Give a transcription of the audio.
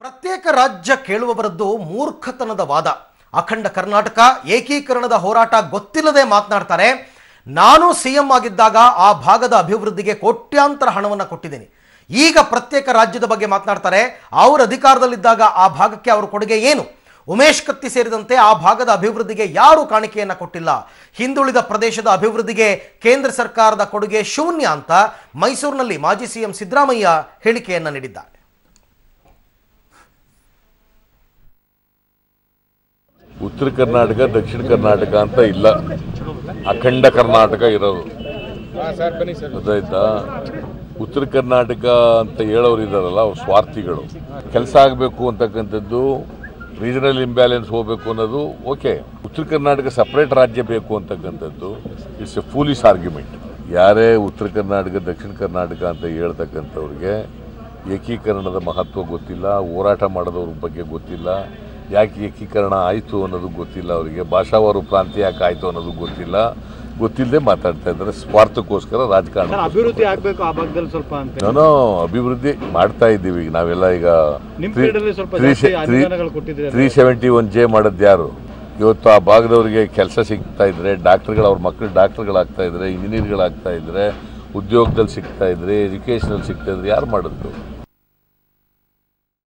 ಪ್ರತ್ಯೇಕ ರಾಜ್ಯ ಕೇಳುವವರದ್ದು ಮೂರ್ಖತನದ ವಾದ ಅಖಂಡ ಕರ್ನಾಟಕ ಏಕೀಕರಣದ ಹೋರಾಟ ಗೊತ್ತಿಲ್ಲದೆ ಮಾತನಾಡ್ತಾರೆ ನಾನು ಸಿಎಂ ಆಗಿದ್ದಾಗ ಆ ಭಾಗದ ಅಭಿವೃದ್ಧಿಗೆ ಕೋಟ್ಯಾಂತರ ಹಣವನ್ನು ಕೊಟ್ಟಿದ್ದೀನಿ ಈಗ ಪ್ರತ್ಯೇಕ ರಾಜ್ಯದ ಬಗ್ಗೆ ಮಾತನಾಡ್ತಾರೆ ಅವ್ರ ಅಧಿಕಾರದಲ್ಲಿದ್ದಾಗ ಆ ಭಾಗಕ್ಕೆ ಅವರ ಕೊಡುಗೆ ಏನು ಉಮೇಶ್ ಕತ್ತಿ ಸೇರಿದಂತೆ ಆ ಭಾಗದ ಅಭಿವೃದ್ಧಿಗೆ ಯಾರು ಕಾಣಿಕೆಯನ್ನ ಕೊಟ್ಟಿಲ್ಲ ಹಿಂದುಳಿದ ಪ್ರದೇಶದ ಅಭಿವೃದ್ಧಿಗೆ ಕೇಂದ್ರ ಸರ್ಕಾರದ ಕೊಡುಗೆ ಶೂನ್ಯ ಅಂತ ಮೈಸೂರಿನಲ್ಲಿ ಮಾಜಿ ಸಿಎಂ ಸಿದ್ದರಾಮಯ್ಯ ಹೇಳಿಕೆಯನ್ನ ನೀಡಿದ್ದಾರೆ ಉತ್ತರ ಕರ್ನಾಟಕ ದಕ್ಷಿಣ ಕರ್ನಾಟಕ ಅಂತ ಇಲ್ಲ ಅಖಂಡ ಕರ್ನಾಟಕ ಇರೋದು ಗೊತ್ತಾಯ್ತಾ ಉತ್ತರ ಕರ್ನಾಟಕ ಅಂತ ಹೇಳೋರು ಇದಾರಲ್ಲ ಅವ್ರು ಸ್ವಾರ್ಥಿಗಳು ಕೆಲಸ ಆಗಬೇಕು ಅಂತಕ್ಕಂಥದ್ದು ರೀಜನಲ್ ಇಂಬ್ಯಾಲೆನ್ಸ್ ಹೋಗಬೇಕು ಅನ್ನೋದು ಓಕೆ ಉತ್ತರ ಕರ್ನಾಟಕ ಸಪ್ರೇಟ್ ರಾಜ್ಯ ಬೇಕು ಅಂತಕ್ಕಂಥದ್ದು ಇಟ್ಸ್ ಎ ಫೂಲಿಸ್ ಆರ್ಗ್ಯುಮೆಂಟ್ ಯಾರೇ ಉತ್ತರ ಕರ್ನಾಟಕ ದಕ್ಷಿಣ ಕರ್ನಾಟಕ ಅಂತ ಹೇಳ್ತಕ್ಕಂಥವ್ರಿಗೆ ಏಕೀಕರಣದ ಮಹತ್ವ ಗೊತ್ತಿಲ್ಲ ಹೋರಾಟ ಮಾಡೋದವ್ರ ಬಗ್ಗೆ ಗೊತ್ತಿಲ್ಲ ಯಾಕೆ ಏಕೀಕರಣ ಆಯಿತು ಅನ್ನೋದು ಗೊತ್ತಿಲ್ಲ ಅವರಿಗೆ ಭಾಷಾವಾರು ಪ್ರಾಂತ್ಯ ಯಾಕೆ ಆಯಿತು ಅನ್ನೋದು ಗೊತ್ತಿಲ್ಲ ಗೊತ್ತಿಲ್ಲದೆ ಮಾತಾಡ್ತಾ ಇದ್ದಾರೆ ಸ್ವಾರ್ಥಕ್ಕೋಸ್ಕರ ರಾಜಕಾರಣ ಸರ್ ಅಭಿವೃದ್ಧಿ ಆಗ್ಬೇಕು ಆ ಭಾಗದಲ್ಲಿ ಸ್ವಲ್ಪ ಅಂತ ನಾನು ಅಭಿವೃದ್ಧಿ ಮಾಡ್ತಾ ಇದ್ದೀವಿ ಈಗ ನಾವೆಲ್ಲ ಈಗ ನಿಮ್ period ಅಲ್ಲಿ ಸ್ವಲ್ಪ ಜಾಸ್ತಿ ಅನುದಾನಗಳು ಕೊಟ್ಟಿದ್ರೆ ತ್ರೀ ಸೆವೆಂಟಿ ಒನ್ ಜೆ ಮಾಡೋದು ಯಾರು ಇವತ್ತು ಆ ಭಾಗದವರಿಗೆ ಕೆಲಸ ಸಿಗ್ತಾ ಇದ್ರೆ ಡಾಕ್ಟರ್ಗಳು ಅವ್ರ ಮಕ್ಕಳು ಡಾಕ್ಟರ್ಗಳಾಗ್ತಾ ಇದ್ರೆ ಇಂಜಿನಿಯರ್ಗಳಾಗ್ತಾ ಇದ್ರೆ ಉದ್ಯೋಗದಲ್ಲಿ ಸಿಗ್ತಾ ಇದ್ರೆ ಎಜುಕೇಷನಲ್ಲಿ ಸಿಗ್ತಾ ಇದ್ರೆ ಯಾರು ಮಾಡಿದ್ರು